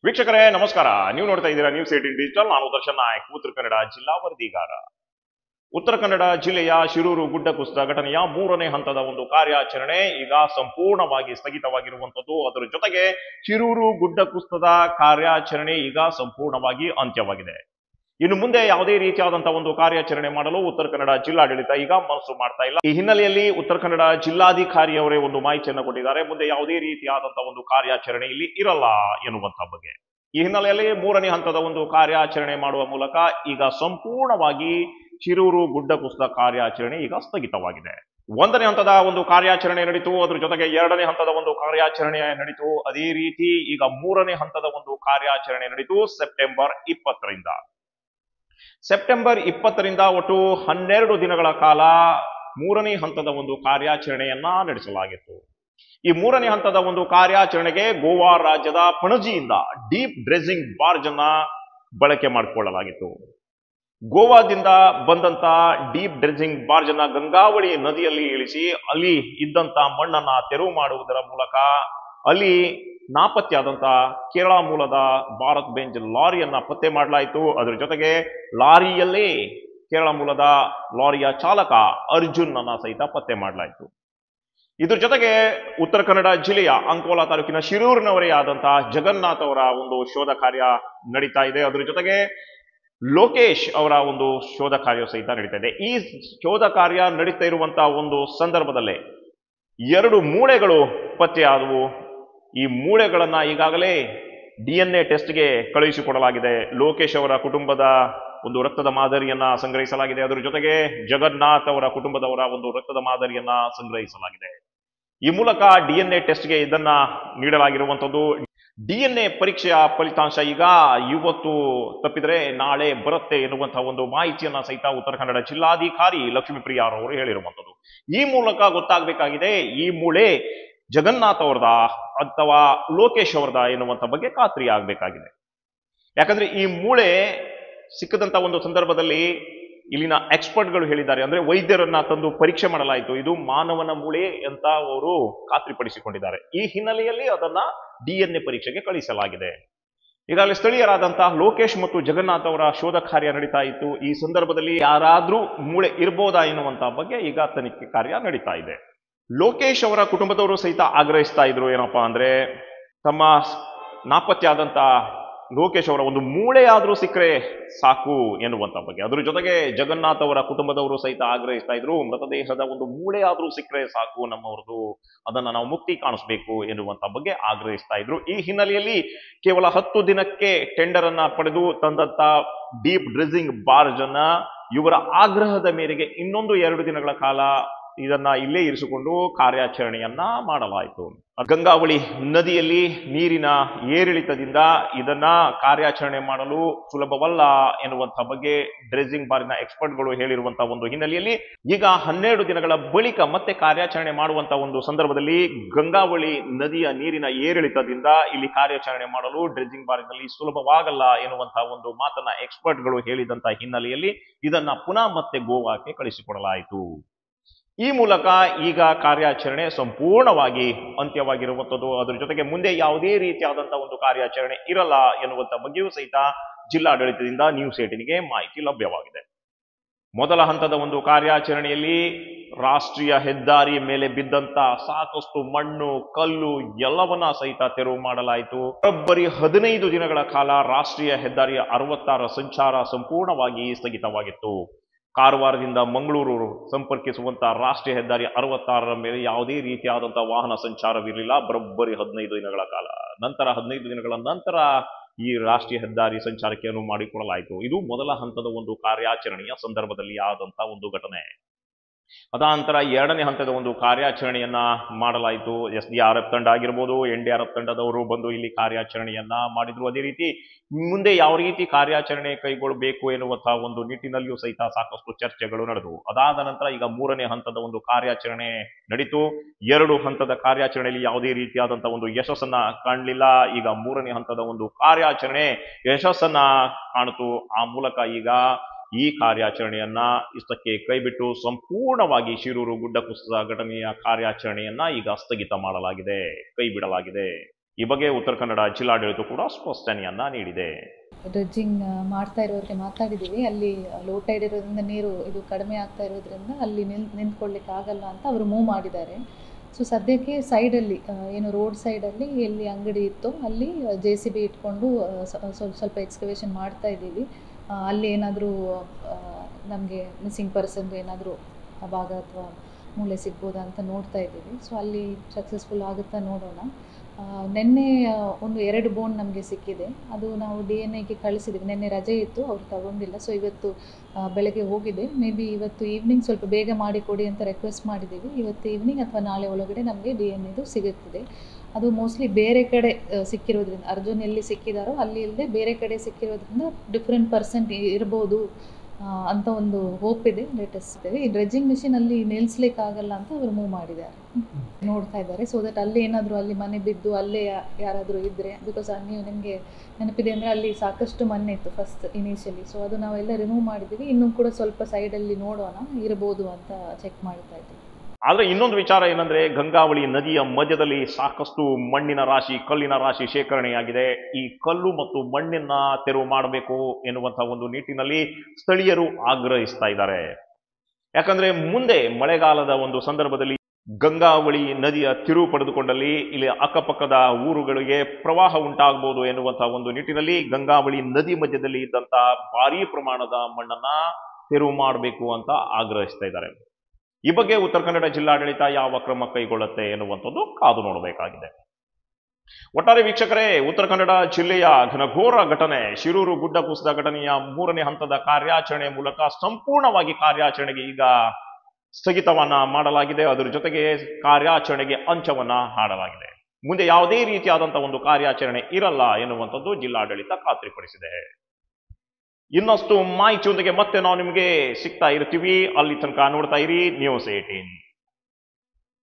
ವೀಕ್ಷಕರೇ ನಮಸ್ಕಾರ ನೀವು ನೋಡ್ತಾ ಇದ್ದೀರಾ ನ್ಯೂಸ್ ಏಟಿನ್ ಡಿಜಿಟಲ್ ನಾನು ದರ್ಶನ್ ನಾಯಕ್ ಉತ್ತರ ಕನ್ನಡ ಜಿಲ್ಲಾ ವರದಿಗಾರ ಉತ್ತರ ಕನ್ನಡ ಜಿಲ್ಲೆಯ ಶಿರೂರು ಗುಡ್ಡ ಕುಸಿತ ಘಟನೆಯ ಮೂರನೇ ಹಂತದ ಒಂದು ಕಾರ್ಯಾಚರಣೆ ಈಗ ಸಂಪೂರ್ಣವಾಗಿ ಸ್ಥಗಿತವಾಗಿರುವಂತದ್ದು ಅದರ ಜೊತೆಗೆ ಶಿರೂರು ಗುಡ್ಡ ಕುಸಿತದ ಕಾರ್ಯಾಚರಣೆ ಈಗ ಸಂಪೂರ್ಣವಾಗಿ ಅಂತ್ಯವಾಗಿದೆ ಇನ್ನು ಮುಂದೆ ಯಾವುದೇ ರೀತಿಯಾದಂತಹ ಒಂದು ಕಾರ್ಯಾಚರಣೆ ಮಾಡಲು ಉತ್ತರ ಕನ್ನಡ ಜಿಲ್ಲಾಡಳಿತ ಈಗ ಮನಸ್ಸು ಮಾಡ್ತಾ ಇಲ್ಲ ಈ ಹಿನ್ನೆಲೆಯಲ್ಲಿ ಉತ್ತರ ಕನ್ನಡ ಜಿಲ್ಲಾಧಿಕಾರಿಯವರೇ ಒಂದು ಮಾಹಿತಿಯನ್ನು ಕೊಟ್ಟಿದ್ದಾರೆ ಮುಂದೆ ಯಾವುದೇ ರೀತಿಯಾದಂತಹ ಒಂದು ಕಾರ್ಯಾಚರಣೆ ಇಲ್ಲಿ ಇರಲ್ಲ ಎನ್ನುವಂತ ಬಗ್ಗೆ ಈ ಹಿನ್ನೆಲೆಯಲ್ಲಿ ಮೂರನೇ ಹಂತದ ಒಂದು ಕಾರ್ಯಾಚರಣೆ ಮಾಡುವ ಮೂಲಕ ಈಗ ಸಂಪೂರ್ಣವಾಗಿ ಶಿರೂರು ಗುಡ್ಡ ಕುಸಿತ ಕಾರ್ಯಾಚರಣೆ ಈಗ ಸ್ಥಗಿತವಾಗಿದೆ ಒಂದನೇ ಹಂತದ ಒಂದು ಕಾರ್ಯಾಚರಣೆ ನಡೀತು ಅದ್ರ ಜೊತೆಗೆ ಎರಡನೇ ಹಂತದ ಒಂದು ಕಾರ್ಯಾಚರಣೆ ನಡೀತು ಅದೇ ರೀತಿ ಈಗ ಮೂರನೇ ಹಂತದ ಒಂದು ಕಾರ್ಯಾಚರಣೆ ನಡೀತು ಸೆಪ್ಟೆಂಬರ್ ಇಪ್ಪತ್ತರಿಂದ ಸೆಪ್ಟೆಂಬರ್ ಇಪ್ಪತ್ತರಿಂದ ಒಟ್ಟು ಹನ್ನೆರಡು ದಿನಗಳ ಕಾಲ ಮೂರನೇ ಹಂತದ ಒಂದು ಕಾರ್ಯಾಚರಣೆಯನ್ನ ನಡೆಸಲಾಗಿತ್ತು ಈ ಮೂರನೇ ಹಂತದ ಒಂದು ಕಾರ್ಯಾಚರಣೆಗೆ ಗೋವಾ ರಾಜ್ಯದ ಪಣಜಿಯಿಂದ ಡೀಪ್ ಡ್ರೆಸಿಂಗ್ ಬಾರ್ಜ್ ಅನ್ನ ಬಳಕೆ ಮಾಡಿಕೊಳ್ಳಲಾಗಿತ್ತು ಗೋವಾದಿಂದ ಬಂದಂತ ಡೀಪ್ ಡ್ರೆಸಿಂಗ್ ಬಾರ್ಜ್ ಅನ್ನ ಗಂಗಾವಳಿ ನದಿಯಲ್ಲಿ ಇಳಿಸಿ ಅಲ್ಲಿ ಇದ್ದಂತ ಮಣ್ಣನ್ನ ತೆರವು ಮಾಡುವುದರ ಮೂಲಕ ಅಲ್ಲಿ ನಾಪತ್ತೆಯಾದಂತ ಕೇರಳ ಮೂಲದ ಭಾರತ್ ಬೆಂಜ್ ಲಾರಿಯನ್ನ ಪತ್ತೆ ಮಾಡಲಾಯಿತು ಅದರ ಜೊತೆಗೆ ಲಾರಿಯಲ್ಲೇ ಕೇರಳ ಮೂಲದ ಲಾರಿಯ ಚಾಲಕ ಅರ್ಜುನ್ ಅನ್ನ ಸಹಿತ ಪತ್ತೆ ಮಾಡಲಾಯಿತು ಇದ್ರ ಜೊತೆಗೆ ಉತ್ತರ ಕನ್ನಡ ಜಿಲ್ಲೆಯ ಅಂಕೋಲಾ ತಾಲೂಕಿನ ಶಿರೂರಿನವರೇ ಆದಂತಹ ಜಗನ್ನಾಥ್ ಅವರ ಒಂದು ಶೋಧ ಕಾರ್ಯ ನಡೀತಾ ಇದೆ ಅದರ ಜೊತೆಗೆ ಲೋಕೇಶ್ ಅವರ ಒಂದು ಶೋಧ ಕಾರ್ಯ ಸಹಿತ ನಡೀತಾ ಇದೆ ಈ ಶೋಧ ಕಾರ್ಯ ನಡೀತಾ ಇರುವಂತಹ ಒಂದು ಸಂದರ್ಭದಲ್ಲೇ ಎರಡು ಮೂಳೆಗಳು ಪತ್ತೆಯಾದವು ಈ ಮೂಳೆಗಳನ್ನ ಈಗಾಗಲೇ ಡಿ ಎನ್ ಎ ಟೆಸ್ಟ್ಗೆ ಕಳುಹಿಸಿಕೊಡಲಾಗಿದೆ ಲೋಕೇಶ್ ಅವರ ಕುಟುಂಬದ ಒಂದು ರಕ್ತದ ಮಾದರಿಯನ್ನ ಸಂಗ್ರಹಿಸಲಾಗಿದೆ ಅದರ ಜೊತೆಗೆ ಜಗನ್ನಾಥ್ ಅವರ ಕುಟುಂಬದವರ ಒಂದು ರಕ್ತದ ಮಾದರಿಯನ್ನ ಸಂಗ್ರಹಿಸಲಾಗಿದೆ ಈ ಮೂಲಕ ಡಿ ಎನ್ ಎ ಟೆಸ್ಟ್ಗೆ ಇದನ್ನ ನೀಡಲಾಗಿರುವಂತದ್ದು ಡಿ ಎನ್ ಎ ಪರೀಕ್ಷೆಯ ಫಲಿತಾಂಶ ಈಗ ಇವತ್ತು ತಪ್ಪಿದರೆ ನಾಳೆ ಬರುತ್ತೆ ಎನ್ನುವಂತಹ ಒಂದು ಮಾಹಿತಿಯನ್ನ ಸಹಿತ ಉತ್ತರ ಕನ್ನಡ ಜಿಲ್ಲಾಧಿಕಾರಿ ಲಕ್ಷ್ಮೀಪ್ರಿಯ ಅವರು ಹೇಳಿರುವಂತದ್ದು ಈ ಮೂಲಕ ಗೊತ್ತಾಗಬೇಕಾಗಿದೆ ಈ ಮೂಳೆ ಜಗನ್ನಾಥ್ ಅವರದ ಅಥವಾ ಲೋಕೇಶ್ ಅವರದ ಎನ್ನುವಂತ ಬಗ್ಗೆ ಖಾತ್ರಿ ಆಗಬೇಕಾಗಿದೆ ಯಾಕಂದ್ರೆ ಈ ಮೂಳೆ ಸಿಕ್ಕದಂತ ಒಂದು ಸಂದರ್ಭದಲ್ಲಿ ಇಲ್ಲಿನ ಎಕ್ಸ್ಪರ್ಟ್ಗಳು ಹೇಳಿದ್ದಾರೆ ಅಂದ್ರೆ ವೈದ್ಯರನ್ನ ತಂದು ಪರೀಕ್ಷೆ ಮಾಡಲಾಯಿತು ಇದು ಮಾನವನ ಮೂಳೆ ಅಂತ ಅವರು ಖಾತ್ರಿಪಡಿಸಿಕೊಂಡಿದ್ದಾರೆ ಈ ಹಿನ್ನೆಲೆಯಲ್ಲಿ ಅದನ್ನ ಡಿ ಎನ್ ಎ ಪರೀಕ್ಷೆಗೆ ಕಳಿಸಲಾಗಿದೆ ಈಗಾಗಲೇ ಸ್ಥಳೀಯರಾದಂತಹ ಲೋಕೇಶ್ ಮತ್ತು ಜಗನ್ನಾಥ್ ಅವರ ಶೋಧ ಕಾರ್ಯ ನಡೀತಾ ಇತ್ತು ಈ ಸಂದರ್ಭದಲ್ಲಿ ಯಾರಾದ್ರೂ ಮೂಳೆ ಇರ್ಬೋದಾ ಎನ್ನುವಂತ ಬಗ್ಗೆ ಈಗ ತನಿಖೆ ಕಾರ್ಯ ನಡೀತಾ ಇದೆ ಲೋಕೇಶ್ ಅವರ ಕುಟುಂಬದವರು ಸಹಿತ ಆಗ್ರಹಿಸ್ತಾ ಇದ್ರು ಏನಪ್ಪಾ ಅಂದ್ರೆ ತಮ್ಮ ನಾಪತ್ತೆಯಾದಂತ ಲೋಕೇಶ್ ಅವರ ಒಂದು ಮೂಳೆ ಆದ್ರೂ ಸಿಕ್ಕರೆ ಸಾಕು ಎನ್ನುವಂತ ಬಗ್ಗೆ ಅದ್ರ ಜೊತೆಗೆ ಜಗನ್ನಾಥ್ ಅವರ ಕುಟುಂಬದವರು ಸಹಿತ ಆಗ್ರಹಿಸ್ತಾ ಇದ್ರು ಮೃತದೇಹದ ಒಂದು ಮೂಳೆ ಆದ್ರೂ ಸಿಕ್ಕರೆ ಸಾಕು ನಮ್ಮವ್ರದ್ದು ಅದನ್ನ ನಾವು ಮುಕ್ತಿ ಕಾಣಿಸ್ಬೇಕು ಎನ್ನುವಂತ ಬಗ್ಗೆ ಆಗ್ರಹಿಸ್ತಾ ಇದ್ರು ಈ ಹಿನ್ನೆಲೆಯಲ್ಲಿ ಕೇವಲ ಹತ್ತು ದಿನಕ್ಕೆ ಟೆಂಡರ್ ಅನ್ನ ಪಡೆದು ತಂದಂತ ಡೀಪ್ ಡ್ರೆಸಿಂಗ್ ಬಾರ್ಜ್ ಅನ್ನ ಇವರ ಆಗ್ರಹದ ಮೇರೆಗೆ ಇನ್ನೊಂದು ಎರಡು ದಿನಗಳ ಕಾಲ ಇದನ್ನ ಇಲ್ಲೇ ಇರಿಸಿಕೊಂಡು ಕಾರ್ಯಾಚರಣೆಯನ್ನ ಮಾಡಲಾಯಿತು ಗಂಗಾವಳಿ ನದಿಯಲ್ಲಿ ನೀರಿನ ಏರಿಳಿತದಿಂದ ಇದನ್ನ ಕಾರ್ಯಾಚರಣೆ ಮಾಡಲು ಸುಲಭವಲ್ಲ ಎನ್ನುವಂತ ಬಗ್ಗೆ ಡ್ರೆಸಿಂಗ್ ಬಾರಿನ ಎಕ್ಸ್ಪರ್ಟ್ಗಳು ಹೇಳಿರುವಂತಹ ಒಂದು ಹಿನ್ನೆಲೆಯಲ್ಲಿ ಈಗ ಹನ್ನೆರಡು ದಿನಗಳ ಬಳಿಕ ಮತ್ತೆ ಕಾರ್ಯಾಚರಣೆ ಮಾಡುವಂತ ಒಂದು ಸಂದರ್ಭದಲ್ಲಿ ಗಂಗಾವಳಿ ನದಿಯ ನೀರಿನ ಏರಿಳಿತದಿಂದ ಇಲ್ಲಿ ಕಾರ್ಯಾಚರಣೆ ಮಾಡಲು ಡ್ರೆಸಿಂಗ್ ಬಾರಿನಲ್ಲಿ ಸುಲಭವಾಗಲ್ಲ ಎನ್ನುವಂತಹ ಒಂದು ಮಾತನ್ನ ಎಕ್ಸ್ಪರ್ಟ್ಗಳು ಹೇಳಿದಂತ ಹಿನ್ನೆಲೆಯಲ್ಲಿ ಇದನ್ನ ಪುನಃ ಮತ್ತೆ ಗೋವಾಕ್ಕೆ ಕಳಿಸಿಕೊಡಲಾಯಿತು ಈ ಮೂಲಕ ಈಗ ಕಾರ್ಯಾಚರಣೆ ಸಂಪೂರ್ಣವಾಗಿ ಅಂತ್ಯವಾಗಿರುವಂಥದ್ದು ಅದರ ಜೊತೆಗೆ ಮುಂದೆ ಯಾವುದೇ ರೀತಿಯಾದಂತಹ ಒಂದು ಕಾರ್ಯಾಚರಣೆ ಇರಲ್ಲ ಎನ್ನುವಂತ ಬಗ್ಗೆಯೂ ಸಹಿತ ಜಿಲ್ಲಾಡಳಿತದಿಂದ ನ್ಯೂಸ್ ಏಟಿನ್ಗೆ ಮಾಹಿತಿ ಲಭ್ಯವಾಗಿದೆ ಮೊದಲ ಹಂತದ ಒಂದು ಕಾರ್ಯಾಚರಣೆಯಲ್ಲಿ ರಾಷ್ಟ್ರೀಯ ಹೆದ್ದಾರಿ ಮೇಲೆ ಬಿದ್ದಂತ ಸಾಕಷ್ಟು ಮಣ್ಣು ಕಲ್ಲು ಎಲ್ಲವನ್ನ ಸಹಿತ ತೆರವು ಮಾಡಲಾಯಿತು ಬರೋಬ್ಬರಿ ಹದಿನೈದು ದಿನಗಳ ಕಾಲ ರಾಷ್ಟ್ರೀಯ ಹೆದ್ದಾರಿಯ ಅರವತ್ತಾರ ಸಂಚಾರ ಸಂಪೂರ್ಣವಾಗಿ ಸ್ಥಗಿತವಾಗಿತ್ತು ಕಾರವಾರದಿಂದ ಮಂಗಳೂರು ಸಂಪರ್ಕಿಸುವಂತ ರಾಷ್ಟ್ರೀಯ ಹೆದ್ದಾರಿ ಅರವತ್ತಾರರ ಮೇಲೆ ಯಾವುದೇ ರೀತಿಯಾದಂತಹ ವಾಹನ ಸಂಚಾರವಿರಲಿಲ್ಲ ಬರೋಬ್ಬರಿ ಹದಿನೈದು ದಿನಗಳ ಕಾಲ ನಂತರ ಹದಿನೈದು ದಿನಗಳ ನಂತರ ಈ ರಾಷ್ಟ್ರೀಯ ಹೆದ್ದಾರಿ ಸಂಚಾರಕ್ಕೆ ಅನುವು ಮಾಡಿಕೊಡಲಾಯಿತು ಇದು ಮೊದಲ ಹಂತದ ಒಂದು ಕಾರ್ಯಾಚರಣೆಯ ಸಂದರ್ಭದಲ್ಲಿ ಆದಂತಹ ಒಂದು ಘಟನೆ ಅದಾನಂತರ ಎರಡನೇ ಹಂತದ ಒಂದು ಕಾರ್ಯಾಚರಣೆಯನ್ನ ಮಾಡಲಾಯಿತು ಎಸ್ ಡಿ ಆರ್ ಎಫ್ ತಂಡ ಆಗಿರ್ಬೋದು ಎನ್ ಡಿ ಆರ್ ಎಫ್ ತಂಡದವರು ಬಂದು ಇಲ್ಲಿ ಕಾರ್ಯಾಚರಣೆಯನ್ನ ಮಾಡಿದ್ರು ಅದೇ ರೀತಿ ಮುಂದೆ ಯಾವ ರೀತಿ ಕಾರ್ಯಾಚರಣೆ ಕೈಗೊಳ್ಳಬೇಕು ಎನ್ನುವಂತಹ ಒಂದು ನಿಟ್ಟಿನಲ್ಲಿಯೂ ಸಹಿತ ಸಾಕಷ್ಟು ಚರ್ಚೆಗಳು ನಡೆದವು ಅದಾದ ನಂತರ ಈಗ ಮೂರನೇ ಹಂತದ ಒಂದು ಕಾರ್ಯಾಚರಣೆ ನಡೀತು ಎರಡು ಹಂತದ ಕಾರ್ಯಾಚರಣೆಯಲ್ಲಿ ಯಾವುದೇ ರೀತಿಯಾದಂತಹ ಒಂದು ಯಶಸ್ಸನ್ನ ಕಾಣಲಿಲ್ಲ ಈಗ ಮೂರನೇ ಹಂತದ ಒಂದು ಕಾರ್ಯಾಚರಣೆ ಯಶಸ್ಸನ್ನ ಕಾಣಿತು ಆ ಮೂಲಕ ಈಗ ಈ ಕಾರ್ಯಾಚರಣೆಯನ್ನ ಇಷ್ಟಕ್ಕೆ ಕೈಬಿಟ್ಟು ಸಂಪೂರ್ಣವಾಗಿ ಶಿರೂರು ಗುಡ್ಡ ಕುಸಿತ ಘಟನೆಯ ಕಾರ್ಯಾಚರಣೆಯನ್ನ ಈಗ ಸ್ಥಗಿತ ಮಾಡಲಾಗಿದೆ ಕೈ ಬಿಡಲಾಗಿದೆ ಈ ಬಗ್ಗೆ ಉತ್ತರ ಕನ್ನಡ ಜಿಲ್ಲಾಡಳಿತ ಕೂಡ ಸ್ಪಷ್ಟನೆಯನ್ನ ನೀಡಿದೆ ಡ್ರೆಜ್ಜಿಂಗ್ ಮಾಡ್ತಾ ಇರೋರಿಗೆ ಮಾತಾಡಿದ್ದೀವಿ ಅಲ್ಲಿ ಲೋ ಟೈಡ್ ಇರೋದ್ರಿಂದ ನೀರು ಇದು ಕಡಿಮೆ ಆಗ್ತಾ ಇರೋದ್ರಿಂದ ಅಲ್ಲಿ ನಿಲ್ ನಿಂತ್ಕೊಳ್ಳಿಕ್ಕೆ ಆಗಲ್ಲ ಅಂತ ಅವರು ಮೂವ್ ಮಾಡಿದ್ದಾರೆ ಸೊ ಸದ್ಯಕ್ಕೆ ಸೈಡಲ್ಲಿ ಏನು ರೋಡ್ ಸೈಡಲ್ಲಿ ಎಲ್ಲಿ ಅಂಗಡಿ ಇತ್ತು ಅಲ್ಲಿ ಜೆ ಸಿ ಬಿ ಇಟ್ಕೊಂಡು ಆ, ಸ- ಸ್ವಲ್ಪ ಸ್ವಲ್ಪ ಎಕ್ಸ್ಕವೇಷನ್ ಮಾಡ್ತಾ ಇದ್ದೀವಿ ಆ, ಅಲ್ಲಿ ಏನಾದರೂ ನಮಗೆ ಮಿಸ್ಸಿಂಗ್ ಪರ್ಸನ್ ಏನಾದರೂ ಭಾಗ ಅಥವಾ ಮೂಲೆ ಸಿಗ್ಬೋದಾ ಅಂತ ನೋಡ್ತಾ ಇದ್ದೀವಿ ಸೊ ಅಲ್ಲಿ ಸಕ್ಸಸ್ಫುಲ್ ಆಗುತ್ತಾ ನೋಡೋಣ ಆ, ನಿನ್ನೆ ಆ, ಒಂದು ಎರಡು ಬೋನ್ ನಮಗೆ ಸಿಕ್ಕಿದೆ ಅದು ನಾವು ಡಿ ಎನ್ ಐಗೆ ಕಳಿಸಿದ್ದೀವಿ ನಿನ್ನೆ ರಜೆ ಇತ್ತು ಅವ್ರು ತಗೊಂಡಿಲ್ಲ ಸೊ ಇವತ್ತು ಆ, ಬೆಳಗ್ಗೆ ಹೋಗಿದೆ ಮೇ ಬಿ ಇವತ್ತು ಈವ್ನಿಂಗ್ ಸ್ವಲ್ಪ ಬೇಗ ಮಾಡಿ ಕೊಡಿ ಅಂತ ರಿಕ್ವೆಸ್ಟ್ ಮಾಡಿದ್ದೀವಿ ಇವತ್ತು ಈವ್ನಿಂಗ್ ಅಥವಾ ನಾಳೆ ಒಳಗಡೆ ನಮಗೆ ಡಿ ಎನ್ ಇದು ಸಿಗುತ್ತದೆ ಅದು ಮೋಸ್ಟ್ಲಿ ಬೇರೆ ಕಡೆ ಆ, ಸಿಕ್ಕಿರೋದ್ರಿಂದ ಅರ್ಜುನ್ ಎಲ್ಲಿ ಸಿಕ್ಕಿದಾರೋ ಅಲ್ಲಿ ಇಲ್ಲದೆ ಬೇರೆ ಕಡೆ ಸಿಕ್ಕಿರೋದ್ರಿಂದ ಡಿಫ್ರೆಂಟ್ ಪರ್ಸೆಂಟ್ ಇರ್ಬೋದು ಆ, ಅಂತ ಒಂದು ಹೋಪ್ ಇದೆ ಲೇಟೆಸ್ಟ್ ಇದೆ ಈ ಡ್ರೆಜ್ಜಿಂಗ್ ಮಿಷಿನ್ ಅಲ್ಲಿ ನಿಲ್ಲಿಸ್ಲಿಕ್ಕೆ ಆಗಲ್ಲ ಅಂತ ಅವರು ಮೂವ್ ಮಾಡಿದ್ದಾರೆ ನೋಡ್ತಾ ಇದ್ದಾರೆ ಸೊ ದಟ್ ಅಲ್ಲಿ ಏನಾದರೂ ಅಲ್ಲಿ ಮನೆ ಬಿದ್ದು ಅಲ್ಲೇ ಯಾ- ಯಾರಾದರೂ ಇದ್ದರೆ ಬಿಕಾಸ್ ನೀವು ನಿಮಗೆ ನೆನಪಿದೆ ಅಂದರೆ ಅಲ್ಲಿ ಸಾಕಷ್ಟು ಮನೆ ಇತ್ತು ಫಸ್ಟ್ ಇನಿಷಿಯಲಿ ಸೊ ಅದು ನಾವೆಲ್ಲ ರಿಮೂವ್ ಮಾಡಿದ್ದೀವಿ ಇನ್ನೂ ಕೂಡ ಸ್ವಲ್ಪ ಸೈಡಲ್ಲಿ ನೋಡೋಣ ಇರ್ಬೋದು ಅಂತ ಚೆಕ್ ಮಾಡ್ತಾ ಇದ್ದೀವಿ ಆದ್ರೆ ಇನ್ನೊಂದು ವಿಚಾರ ಏನಂದ್ರೆ ಗಂಗಾವಳಿ ನದಿಯ ಮಧ್ಯದಲ್ಲಿ ಸಾಕಷ್ಟು ಮಣ್ಣಿನ ರಾಶಿ ಕಲ್ಲಿನ ರಾಶಿ ಶೇಖರಣೆಯಾಗಿದೆ ಈ ಕಲ್ಲು ಮತ್ತು ಮಣ್ಣನ್ನ ತೆರವು ಮಾಡಬೇಕು ಎನ್ನುವಂತಹ ಒಂದು ನಿಟ್ಟಿನಲ್ಲಿ ಸ್ಥಳೀಯರು ಆಗ್ರಹಿಸ್ತಾ ಇದ್ದಾರೆ ಯಾಕಂದ್ರೆ ಮುಂದೆ ಮಳೆಗಾಲದ ಒಂದು ಸಂದರ್ಭದಲ್ಲಿ ಗಂಗಾವಳಿ ನದಿಯ ತಿರುವು ಪಡೆದುಕೊಂಡಲ್ಲಿ ಇಲ್ಲಿ ಅಕ್ಕಪಕ್ಕದ ಊರುಗಳಿಗೆ ಪ್ರವಾಹ ಉಂಟಾಗಬಹುದು ಎನ್ನುವಂತಹ ಒಂದು ನಿಟ್ಟಿನಲ್ಲಿ ಗಂಗಾವಳಿ ನದಿ ಮಧ್ಯದಲ್ಲಿ ಇದ್ದಂತ ಭಾರೀ ಪ್ರಮಾಣದ ಮಣ್ಣನ್ನ ತೆರವು ಮಾಡಬೇಕು ಅಂತ ಆಗ್ರಹಿಸ್ತಾ ಇದ್ದಾರೆ ಈ ಬಗ್ಗೆ ಉತ್ತರ ಕನ್ನಡ ಜಿಲ್ಲಾಡಳಿತ ಯಾವ ಕ್ರಮ ಕೈಗೊಳ್ಳುತ್ತೆ ಎನ್ನುವಂಥದ್ದು ಕಾದು ನೋಡಬೇಕಾಗಿದೆ ಒಟ್ಟಾರೆ ವೀಕ್ಷಕರೇ ಉತ್ತರ ಕನ್ನಡ ಜಿಲ್ಲೆಯ ಘನಘೋರ ಘಟನೆ ಶಿರೂರು ಗುಡ್ಡ ಕುಸಿದ ಘಟನೆಯ ಮೂರನೇ ಹಂತದ ಕಾರ್ಯಾಚರಣೆ ಮೂಲಕ ಸಂಪೂರ್ಣವಾಗಿ ಕಾರ್ಯಾಚರಣೆಗೆ ಈಗ ಸ್ಥಗಿತವನ್ನ ಮಾಡಲಾಗಿದೆ ಅದರ ಜೊತೆಗೆ ಕಾರ್ಯಾಚರಣೆಗೆ ಅಂಚವನ್ನ ಹಾಡಲಾಗಿದೆ ಮುಂದೆ ಯಾವುದೇ ರೀತಿಯಾದಂತಹ ಒಂದು ಕಾರ್ಯಾಚರಣೆ ಇರಲ್ಲ ಎನ್ನುವಂಥದ್ದು ಜಿಲ್ಲಾಡಳಿತ ಖಾತ್ರಿಪಡಿಸಿದೆ ಇನ್ನಷ್ಟು ಮಾಹಿತಿಯೊಂದಿಗೆ ಮತ್ತೆ ನಾವು ನಿಮಗೆ ಸಿಗ್ತಾ ಇರ್ತೀವಿ ಅಲ್ಲಿ ತನಕ ನೋಡ್ತಾ ಇರಿ ನ್ಯೂಸ್ ಏಟೀನ್